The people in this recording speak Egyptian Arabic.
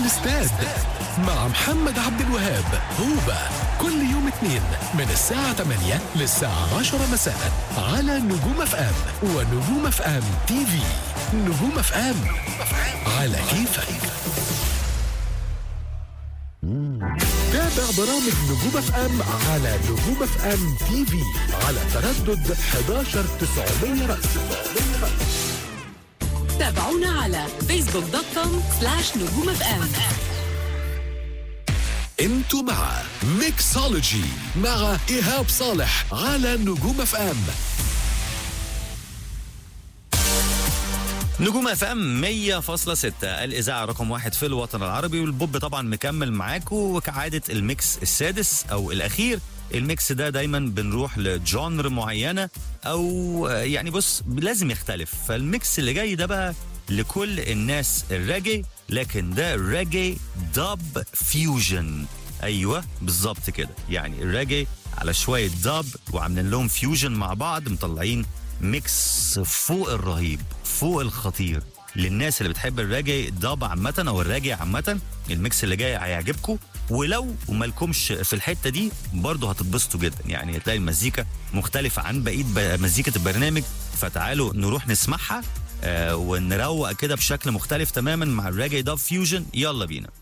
الاستاد مع محمد عبد الوهاب هوبا كل يوم اثنين من الساعة 8 للساعة 10 مساء على نجوم اف ام ونجوم اف ام تي في نجوم اف ام على كيفك تابع برامج نجوم اف ام على نجوم اف ام تي في على تردد 11 900 رأس تابعونا على فيسبوك دوت كوم سلاش نجوم اف ام انتوا مع ميكسولوجي مع ايهاب صالح على نجوم اف ام نجوم اف ام 100.6 الاذاعه رقم واحد في الوطن العربي والبوب طبعا مكمل معاكم وكعاده الميكس السادس او الاخير الميكس ده دايما بنروح لجونر معينه او آه، يعني بص لازم يختلف فالميكس اللي جاي ده بقى لكل الناس الراجي لكن ده راجي داب فيوجن ايوه بالظبط كده يعني الراجي على شويه داب وعاملين لهم فيوجن مع بعض مطلعين ميكس فوق الرهيب فوق الخطير للناس اللي بتحب الراجي داب عامة أو الراجي عامة الميكس اللي جاي هيعجبكم ولو مالكمش في الحتة دي برضه هتتبسطوا جدا يعني هتلاقي المزيكا مختلفة عن بقية ب- مزيكة البرنامج فتعالوا نروح نسمعها آه ونروق كده بشكل مختلف تماما مع الراجي داب فيوجن يلا بينا